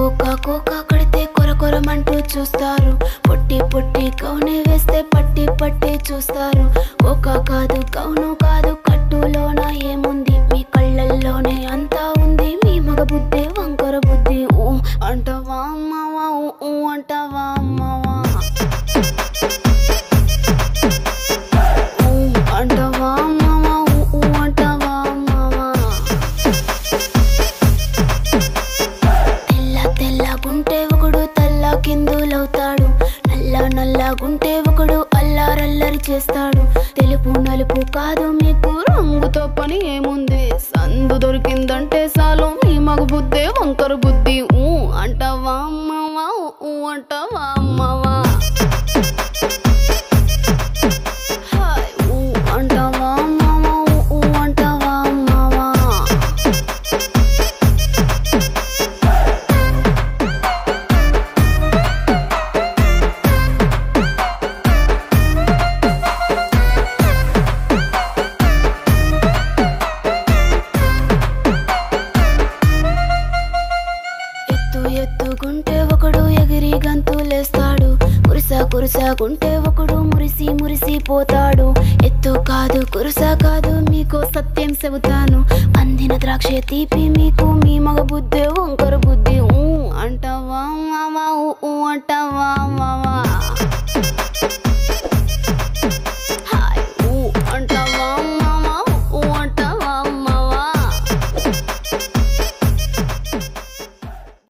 కోక కోక కడితే కొర కొరమంటూ చూస్తారు పొట్టి పొట్టి కౌని వేస్తే పట్టి పట్టి చూస్తారు కోక కాదు కౌను కాదు కట్టులోన ఏముంది మీ కళ్ళల్లోనే అంతా ఉంది మీ మగ బుద్ధి వంకర బుద్ధి ఊ అంటవా అమ్మవా ఊ ఊ అంటవా అమ్మవా ఊ అంటవా అమ్మవా ఊ ఊ అంటవా అమ్మవా తెల్ల తెల్లగుంటే ఒకడు తల్ల కిందులవుతాడు నల్ల నల్లగుంటే ఒకడు అల్లారల్లరి చేస్తాడు తెలుపు నలుపు కాదు మీకు రంగుతో పని ఏముంది సందు దొరికిందంటే చాలు మీ మగ బుద్ధే వంకర బుద్ధి ఊ అంటావా అమ్మవా ఊ అంటావా అమ్మవా హాయ్ ఊ అంటావా అమ్మవా ఊ అంటావా అమ్మవా ఎత్తు ఎత్తుకుంటే ఒకడు ఎగిరి గంతులేస్తాడు కురుస కురుసకుంటే ఒకడు మురిసి మురిసి పోతాడు ఎత్తు కాదు కురుస కాదు మీకు సత్యం చెబుతాను అందిన ద్రాక్ష తీపి మీకు మీ మగ బుద్ధి వంకర బుద్ధి ఊ అంటావా మావా ఊ ఊ అంటావా మావా